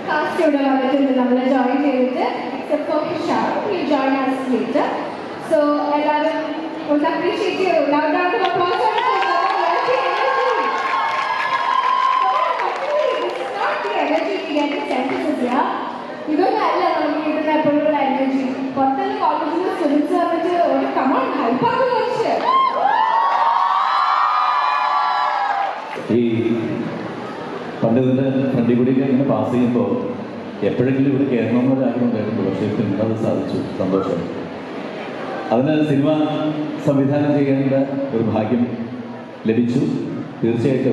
Cast ഇവിടെ വന്നിട്ടുണ്ട് നമ്മൾ ജോയിൻ ചെയ്തിട്ട് except for Hisham will join us later so എല്ലാവരും ഒന്ന് അപ്രീഷിയേറ്റ് ചെയ്യൂ ലൗഡ് റൗണ്ട് ഓഫ് അപ്ലോസ് ഇതൊന്നും അല്ല നമുക്ക് കിട്ടുന്ന എപ്പോഴുള്ള എനർജി പുറത്തുള്ള കോളേജിൽ സ്റ്റുഡൻസ് വന്നിട്ട് ഒരു കമൺ ഹൈപ്പാക്കി കുറച്ച് ഈ പണ്ട് ഇതിൻ്റെ ഫ്രണ്ടിൽ കൂടി ഇങ്ങനെ പാസ് ചെയ്യുമ്പോൾ എപ്പോഴെങ്കിലും ഇവിടെ കയറണമെന്നൊരു ആഗ്രഹം ഉണ്ടായിരുന്നു പക്ഷേ ഇപ്പം ഇന്നത് സാധിച്ചു സന്തോഷം അതിന് സിനിമ സംവിധാനം ചെയ്യേണ്ട ഒരു ഭാഗ്യം ലഭിച്ചു തീർച്ചയായിട്ടും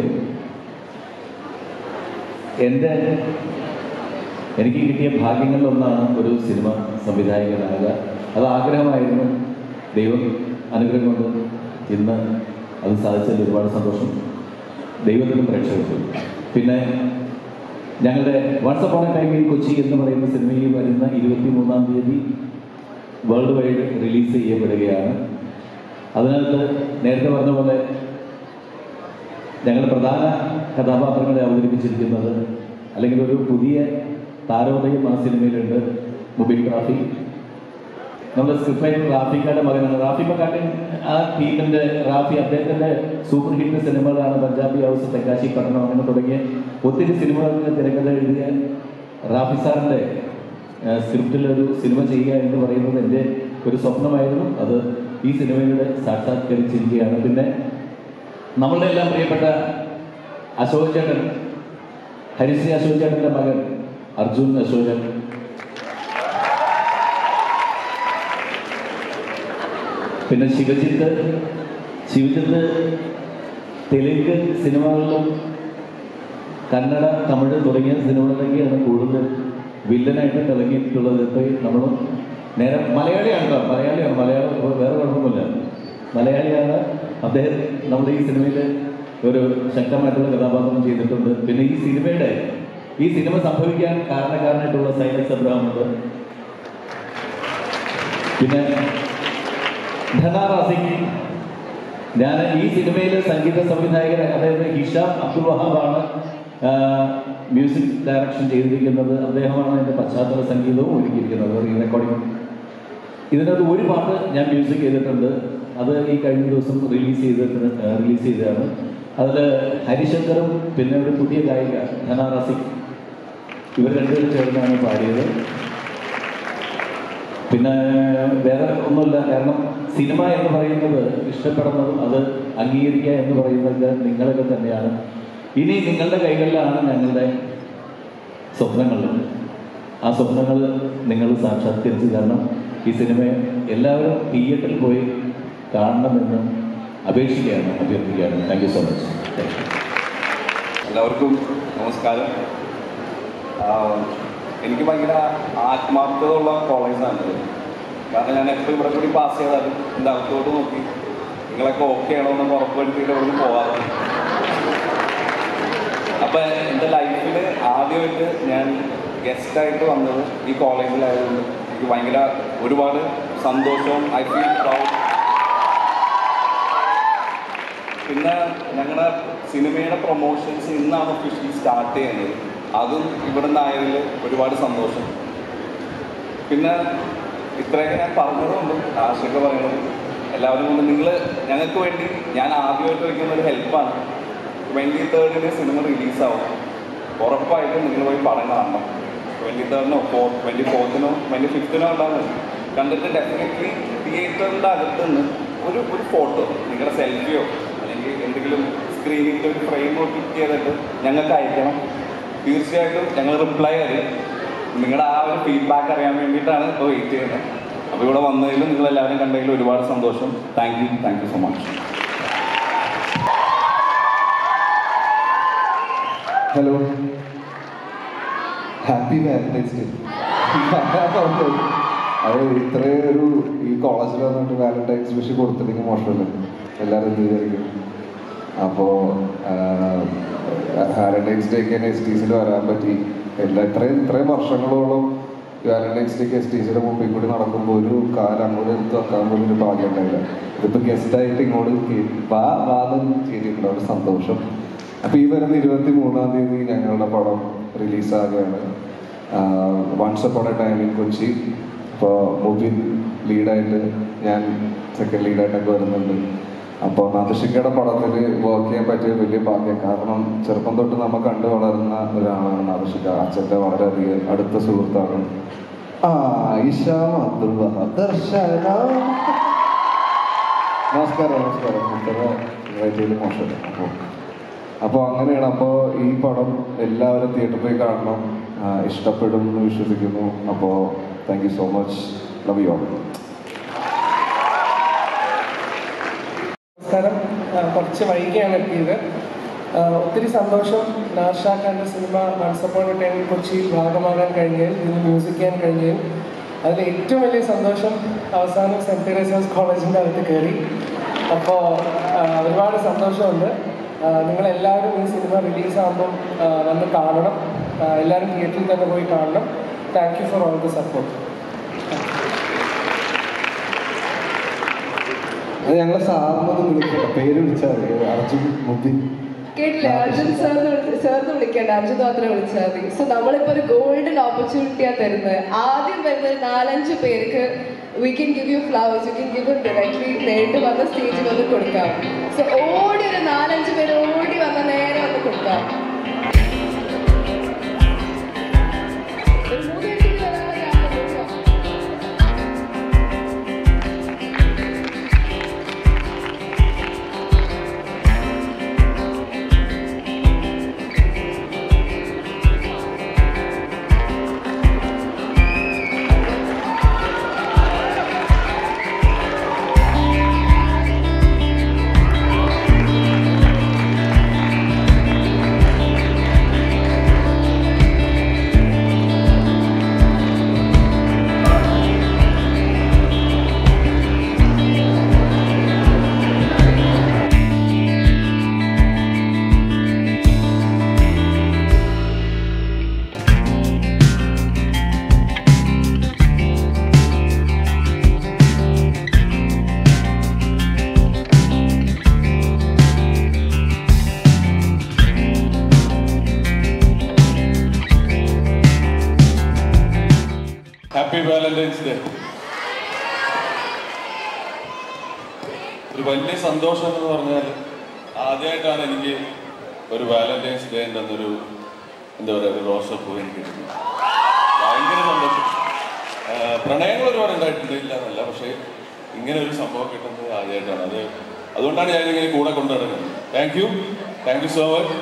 എൻ്റെ എനിക്ക് കിട്ടിയ ഭാഗ്യങ്ങളിലൊന്നാണ് ഒരു സിനിമ സംവിധായകനാകുക അത് ആഗ്രഹമായിരുന്നു ദൈവം അനുഗ്രഹം കൊണ്ട് ഇന്ന് അത് സാധിച്ചതിൽ ഒരുപാട് സന്തോഷം ദൈവത്തിനും പ്രേക്ഷകർക്കും പിന്നെ ഞങ്ങളുടെ WhatsApp on time in Kochi എന്ന് പറയുന്ന സിനിമയിൽ വരുന്ന ഇരുപത്തി മൂന്നാം തീയതി വേൾഡ് വൈഡ് റിലീസ് ചെയ്യപ്പെടുകയാണ് അതിനകത്ത് നേരത്തെ പറഞ്ഞ പോലെ ഞങ്ങളുടെ പ്രധാന കഥാപാത്രങ്ങളെ അവതരിപ്പിച്ചിരിക്കുന്നത് അല്ലെങ്കിൽ ഒരു പുതിയ താരോദയം ആ സിനിമയിലുണ്ട് മുബിൻ റാഫി നമ്മുടെ സ്ക്രിപ്റ്റ് റൈറ്റർ റാഫിക്കാരുടെ മകനാണ് റാഫി മക്കാട്ടിൻ ആ ടീമിന്റെ റാഫി അദ്ദേഹത്തിന്റെ സൂപ്പർ ഹിറ്റ് സിനിമകളാണ് പഞ്ചാബി ഹൗസ് തെക്കാശി പഠനം അങ്ങനെ തുടങ്ങിയ ഒത്തിരി സിനിമകൾക്ക് തിരക്കഥ എഴുതിയ റാഫി സാറിന്റെ സ്ക്രിപ്റ്റിൽ ഒരു സിനിമ ചെയ്യുക എന്ന് പറയുന്നത് എൻ്റെ ഒരു സ്വപ്നമായിരുന്നു അത് ഈ സിനിമയിലൂടെ സാക്ഷാത്കരിച്ചിരിക്കുകയാണ് പിന്നെ നമ്മളുടെ എല്ലാം പ്രിയപ്പെട്ട അശോക് ചേട്ടൻ ഹരിശ്രീ അശോക് ചേട്ടൻ്റെ മകൻ അർജുൻ അശോക് ചേട്ടൻ പിന്നെ ശിവജിത്ത് ശിവജിത്ത് തെലുങ്ക് സിനിമകളിലും കന്നഡ തമിഴ് തുടങ്ങിയ സിനിമകളിലേക്കാണ് കൂടുതൽ വില്ലനായിട്ട് തിളങ്ങിയിട്ടുള്ളത് ഇപ്പോൾ നമ്മൾ നേരെ മലയാളിയാണ് കേട്ടോ മലയാളിയാണ് മലയാളം വേറെ കുഴപ്പമൊന്നുമില്ല മലയാളിയാണ് അദ്ദേഹം നമ്മുടെ ഈ സിനിമയിൽ ഒരു ശക്തമായിട്ടുള്ള കഥാപാത്രം ചെയ്തിട്ടുണ്ട് പിന്നെ ഈ സിനിമയുടെ ഈ സിനിമ സംഭവിക്കാൻ കാരണക്കാരനായിട്ടുള്ള സൈലസ് അബ്രഹാം ഉണ്ട് പിന്നെ ധനാറാസിംഗ് ഞാൻ ഈ സിനിമയിലെ സംഗീത സംവിധായകൻ അതായത് ഹിഷാം അബ്ദുൽ വഹാബാണ് മ്യൂസിക് ഡയറക്ഷൻ ചെയ്തിരിക്കുന്നത് അദ്ദേഹമാണ് എൻ്റെ പശ്ചാത്തല സംഗീതവും ഒരുക്കിയിരിക്കുന്നത് റീ റെക്കോർഡിംഗ് ഇതിനകത്ത് ഒരു പാട്ട് ഞാൻ മ്യൂസിക് ചെയ്തിട്ടുണ്ട് അത് ഈ കഴിഞ്ഞ ദിവസം റിലീസ് ചെയ്തിട്ട് റിലീസ് ചെയ്തതാണ് അതിൽ ഹരിശങ്കറും പിന്നെ ഒരു പുതിയ ഗായിക ധനാറാസിക് ഇവർ രണ്ടുപേരും ചേർന്നാണ് പാടിയത് പിന്നെ വേറെ ഒന്നുമില്ല കാരണം സിനിമ എന്ന് പറയുന്നത് ഇഷ്ടപ്പെടുന്നതും അത് അംഗീകരിക്കുക എന്ന് പറയുന്നത് നിങ്ങളൊക്കെ തന്നെയാണ് ഇനി നിങ്ങളുടെ കൈകളിലാണ് ഞങ്ങളുടെ സ്വപ്നങ്ങൾ ആ സ്വപ്നങ്ങൾ നിങ്ങൾ സാക്ഷാത്കരിച്ച് കാരണം ഈ സിനിമ എല്ലാവരും തിയേറ്ററിൽ പോയി കാണണമെന്ന് അപേക്ഷിക്കുകയാണ് അഭ്യർത്ഥിക്കുകയാണ് താങ്ക് യു സോ മച്ച് എല്ലാവർക്കും നമസ്കാരം ആഹ് എനിക്ക് ഭയങ്കര ആത്മാർത്ഥതയുള്ള കോളേജാണ് ഇത് കാരണം ഞാൻ എപ്പോൾ ഇവിടെ കൂടി പാസ് ചെയ്താലും എൻ്റെ അകത്തോട്ട് നോക്കി നിങ്ങളൊക്കെ ഓക്കെ ആണോ എന്ന് ഉറപ്പുവരുത്തിയിട്ട് ഇവിടെ നിന്ന് പോകാറ് അപ്പം എൻ്റെ ലൈഫിൽ ആദ്യമായിട്ട് ഞാൻ ഗസ്റ്റായിട്ട് വന്നത് ഈ കോളേജിലായതുകൊണ്ട് എനിക്ക് ഭയങ്കര ഒരുപാട് സന്തോഷവും ഐ ഫീൽ പ്രൗഡ് പിന്നെ ഞങ്ങളുടെ സിനിമയുടെ പ്രൊമോഷൻസ് ഇന്നാണ് ഒഫീഷ്യലി സ്റ്റാർട്ട് ചെയ്യുന്നത് അതും ഇവിടെ നിന്നായതിൽ ഒരുപാട് സന്തോഷം പിന്നെ ഇത്രയൊക്കെ ഞാൻ പറഞ്ഞതുകൊണ്ട് ആശയൊക്കെ പറയുന്നത് എല്ലാവരും കൊണ്ട് നിങ്ങൾ ഞങ്ങൾക്ക് വേണ്ടി ഞാൻ ആദ്യമായിട്ട് വയ്ക്കുന്ന ഒരു ഹെൽപ്പാണ് ട്വൻറ്റി തേർഡിന് സിനിമ റിലീസാവും ഉറപ്പായിട്ടും നിങ്ങൾ പോയി പടം കാണണം ട്വൻറ്റി തേർഡിനോ ഫോ ട്വൻറ്റി ഫോർത്തിനോ ട്വൻറ്റി ഫിഫ്തിനോ ഉണ്ടാകും കണ്ടിട്ട് ഡെഫിനറ്റ്ലി തിയേറ്ററിൻ്റെ അകത്ത് നിന്ന് ഒരു ഒരു ഫോട്ടോ നിങ്ങളുടെ സെൽഫിയോ അല്ലെങ്കിൽ എന്തെങ്കിലും സ്ക്രീനിൻ്റെ ഒരു ഫ്രെയിമോ പിക്ക് ചെയ്തിട്ട് ഞങ്ങൾക്ക് അയക്കണം തീർച്ചയായിട്ടും ഞങ്ങൾ റിപ്ലൈ തരും നിങ്ങളുടെ ആ ഒരു ഫീഡ്ബാക്ക് അറിയാൻ വേണ്ടിയിട്ടാണ് ഇപ്പോൾ വെയിറ്റ് ചെയ്യുന്നത് അപ്പോൾ ഇവിടെ വന്നതിലും നിങ്ങൾ എല്ലാവരും കണ്ടതിലും ഒരുപാട് സന്തോഷം thank you thank you so much hello happy Valentine's day അത് ഇത്രയും ഒരു ഈ കോളേജിൽ വന്നിട്ട് വാലന്റൈൻസ് വിഷ് കൊടുത്തില്ലെങ്കിൽ മോശമല്ലേ എല്ലാവരും എന്ത് വിചാരിക്കും അപ്പോൾ വാലന്റൈൻസ് ഡേക്ക് തന്നെ എസ് ടി സിയിൽ വരാൻ പറ്റി എല്ലാ ഇത്രയും ഇത്രയും വർഷങ്ങളോളം വാലന്റൈൻസ് ഡേക്ക് എസ് ടി സിയുടെ മുമ്പിൽ കൂടി നടക്കുമ്പോൾ ഒരു കാലം അങ്ങോട്ട് എടുത്ത് വെക്കാൻ പോലും ഒരു ഭാഗ്യം ഉണ്ടായില്ല ഇതിപ്പോൾ ഗസ്റ്റായിട്ട് ഇങ്ങോട്ട് കേ- വാ വാദം ചെയ്തിട്ടുണ്ട് ഒരു സന്തോഷം അപ്പോൾ ഈ വരുന്ന ഇരുപത്തി മൂന്നാം തീയതി ഞങ്ങളുടെ പടം റിലീസാകുകയാണ് once upon a time in Kochi ഇപ്പോൾ മുബിൻ ലീഡായിട്ട് ഞാൻ സെക്കൻഡ് ലീഡായിട്ടൊക്കെ വരുന്നുണ്ട് അപ്പോൾ നാദൃഷിക്കയുടെ പടത്തിൽ വർക്ക് ചെയ്യാൻ പറ്റിയ വലിയ ഭാഗ്യം കാരണം ചെറുപ്പം തൊട്ട് നമ്മൾ കണ്ടു വളരുന്ന ഒരാളാണ് നാദൃഷിക്ക അച്ഛൻ്റെ വളരെയധികം അടുത്ത സുഹൃത്താണ് ആ ഇഷ അബ്ദുൾ വഹാബ് ദർശന നമസ്കാരം നമസ്കാരം ഇത്ര റേറ്റിൽ മോശമല്ല അപ്പോൾ അപ്പോൾ അങ്ങനെയാണ് അപ്പോൾ ഈ പടം എല്ലാവരും തിയേറ്ററിൽ പോയി കാണണം ആ, ഇഷ്ടപ്പെടും എന്ന് വിശ്വസിക്കുന്നു അപ്പോൾ thank you so much love you all നമസ്കാരം ആ, കുറച്ച് വൈകിയാണ് എത്തിയത് ആ, ഒത്തിരി സന്തോഷം നാഷാഖാൻ്റെ സിനിമ വൺസപ്പോൺ ടൈം കൊച്ചിയിൽ ഭാഗമാകാൻ കഴിഞ്ഞതിൽ ഇതിന് മ്യൂസിക് ചെയ്യാൻ കഴിഞ്ഞതിൽ അതിൽ ഏറ്റവും വലിയ സന്തോഷം അവസാനം സെൻറ്റ് തെരേസാസ് കോളേജിൻ്റെ അകത്ത് കയറി അപ്പോൾ ഒരുപാട് സന്തോഷമുണ്ട് ആ, നിങ്ങളെല്ലാവരും ഈ സിനിമ റിലീസാകുമ്പം വന്ന് കാണണം ആ, എല്ലാവരും തിയേറ്ററിൽ തന്നെ പോയി കാണണം thank you for all the support ഞങ്ങളെ സാറിനൊന്നും വിളിക്കട്ടെ പേര് വിളിച്ചാൽ മതി അർജുൻ മുബിൻ കേട്ടില്ലേ അർജുൻ സാറിന് സാറിന് വിളിക്കണ്ട അർജുൻ മാത്രമേ വിളിച്ചാൽ മതി സോ നമ്മളിപ്പോ ഒരു ഗോൾഡൻ ഓപ്പർച്യൂണിറ്റിയാ തരുന്നത് ആദ്യം വരുന്നത് നാലഞ്ച് പേർക്ക് we can give you flowers you can give directly നേരിട്ട് വന്ന സ്റ്റേജിൽ വന്ന് കൊടുക്കാം സോ ഓടി ഒരു നാലഞ്ച് പേര് ഓടി വന്ന നേരെ വന്ന് കൊടുക്കാം ഒരു മൂന്ന് മിനിറ്റിൽ ഒരാളെ ഞാൻ കൊടുക്കാം. ഹാപ്പി വാലന്റൈൻസ് ഡേ ഒരു വലിയ സന്തോഷം എന്ന് പറഞ്ഞാൽ ആദ്യമായിട്ടാണ് എനിക്ക് ഒരു വാലന്റൈൻസ് ഡേ എന്നൊരു എന്താ പറയുക ഒരു റോസപ്പൂ എനിക്ക് കിട്ടുന്നത് ഭയങ്കര സന്തോഷം ആ, പ്രണയങ്ങൾ ഒരുപാട് ഉണ്ടായിട്ടുണ്ട് ഇല്ല എന്നല്ല പക്ഷേ ഇങ്ങനെ ഒരു സംഭവം കിട്ടുന്നത് ആദ്യമായിട്ടാണ് അത് അതുകൊണ്ടാണ് ഞാൻ ഇങ്ങനെ കൂടെ കൊണ്ടു നടക്കുന്നത് thank you thank you so much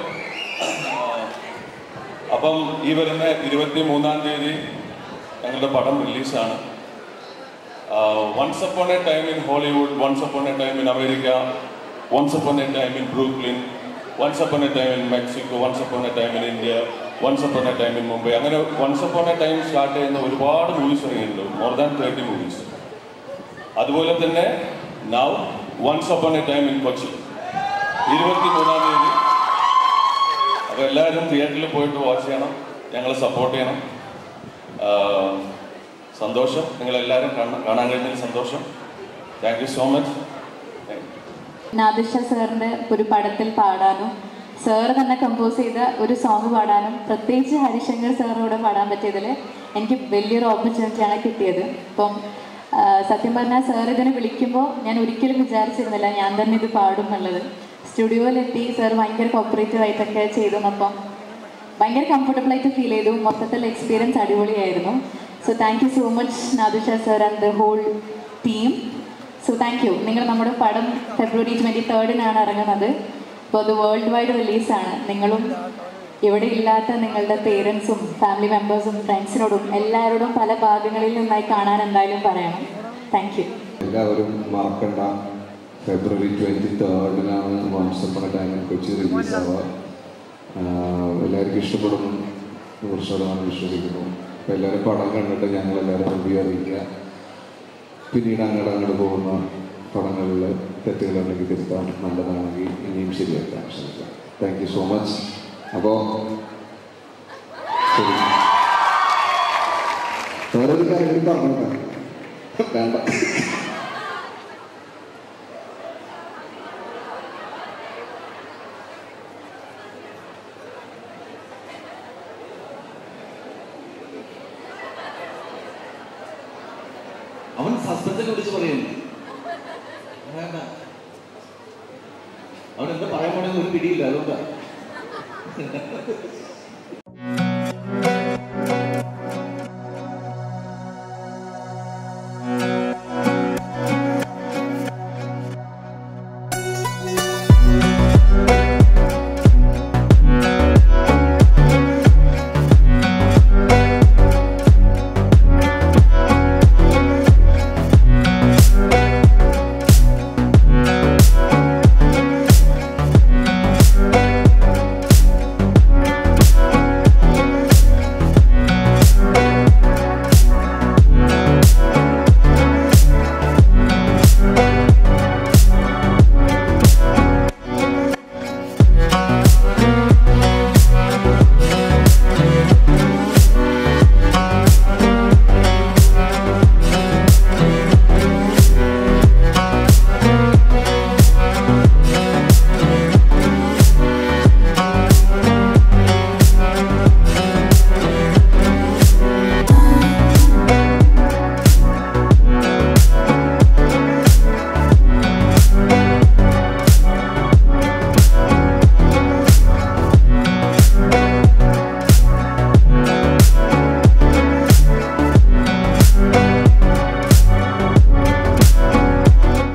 അപ്പം ഈ വരുന്ന ഇരുപത്തി മൂന്നാം തീയതി ഞങ്ങളുടെ പടം റിലീസാണ് once upon a time in Hollywood once upon a time in America once upon a time in Brooklyn once upon a time in Mexico once upon a time in India once upon a time in Mumbai അങ്ങനെ once upon a time start ചെയ്യുന്ന ഒരുപാട് movies ഇറങ്ങിയിട്ടുണ്ട് more than thirty movies അതുപോലെ തന്നെ now once upon a time in Kochi ഇരുപത്തി മൂന്നാം തീയതി അപ്പോൾ എല്ലാവരും തിയേറ്ററിൽ പോയിട്ട് വാച്ച് ചെയ്യണം ഞങ്ങളെ സപ്പോർട്ട് ചെയ്യണം ആഹ് സന്തോഷം നിങ്ങളെല്ലാവരും കാണാൻ കാണാൻ കഴിഞ്ഞതിൽ സന്തോഷം thank you so much thank you Nadirsha സാറിൻ്റെ ഒരു പടത്തിൽ പാടാനും സാർ തന്നെ കമ്പോസ് ചെയ്ത ഒരു സോങ് പാടാനും പ്രത്യേകിച്ച് ഹരിശങ്കർ സാറിനോട് പാടാൻ പറ്റിയതിൽ എനിക്ക് വലിയൊരു ഓപ്പർച്യൂണിറ്റിയാണ് കിട്ടിയത് അപ്പം ആ, സത്യം പറഞ്ഞാൽ സാർ ഇതിനെ വിളിക്കുമ്പോൾ ഞാൻ ഒരിക്കലും വിചാരിച്ചിരുന്നില്ല ഞാൻ തന്നെ ഇത് പാടും എന്നുള്ളത് സ്റ്റുഡിയോയിലെത്തി സാർ ഭയങ്കര കോപ്പറേറ്റീവ് ആയിട്ടൊക്കെ ചെയ്തു അപ്പം ഭയങ്കര കംഫർട്ടബിൾ ആയിട്ട് ഫീൽ ചെയ്തു മൊത്തത്തിൽ എക്സ്പീരിയൻസ് അടിപൊളിയായിരുന്നു so thank you so much Nadirsha sir and the whole team so thank you നിങ്ങൾ നമ്മുടെ പടം ഫെബ്രുവരി ട്വൻറ്റി തേർഡിനാണ് ഇറങ്ങുന്നത് അപ്പോൾ അത് വേൾഡ് വൈഡ് റിലീസാണ് നിങ്ങളും ഇവിടെ ഇല്ലാത്ത നിങ്ങളുടെ പേരൻസും ഫാമിലി മെമ്പേഴ്സും ഫ്രണ്ട്സിനോടും എല്ലാവരോടും പല ഭാഗങ്ങളിൽ നിന്നായി കാണാൻ എന്തായാലും പറയണം താങ്ക് യു എല്ലാവരും മറക്കണ്ട ഫെബ്രുവരി ട്വൻറ്റി തേർഡിനാണ് വൺസ് ടൈം കൊച്ചി റിലീസ് ആവുക ആഹ് എല്ലാവർക്കും ഇഷ്ടപ്പെടുന്നു നൂറ് ശതമാനം വിശ്വസിക്കുന്നു അപ്പോൾ എല്ലാവരും പടം കണ്ടിട്ട് ഞങ്ങൾ എല്ലാവരും റിവ്യൂ അറിയിക്കുക പിന്നീട് അങ്ങോട്ട് അങ്ങോട്ട് പോകുന്ന പടങ്ങളിൽ തെറ്റുകളുണ്ടെങ്കിൽ തിരുത്താൻ നല്ലതാണെങ്കിൽ ഇനിയും ശരിയാക്കാൻ ശ്രമിക്കാം താങ്ക് യു സോ മച്ച് അപ്പോൾ ശരി വേറൊരു കാര്യം പറഞ്ഞോട്ടെ വേണ്ട സസ്പെൻസൊക്കെ വിളിച്ച് പറയുന്നു വേണ്ട അവിടെ എന്താ പറയാൻ പോണെന്ന് ഒരു പിടിയില്ല അതുകൊണ്ടാ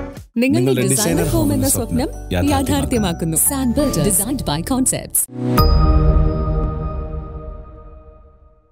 നിങ്ങളുടെ ഡിസൈനർ ഹോം എന്ന സ്വപ്നം യാഥാർത്ഥ്യമാക്കുന്നു സാൻബിൾഡ് ഡിസൈൻഡ് ബൈ കോൺസെപ്റ്റ്സ്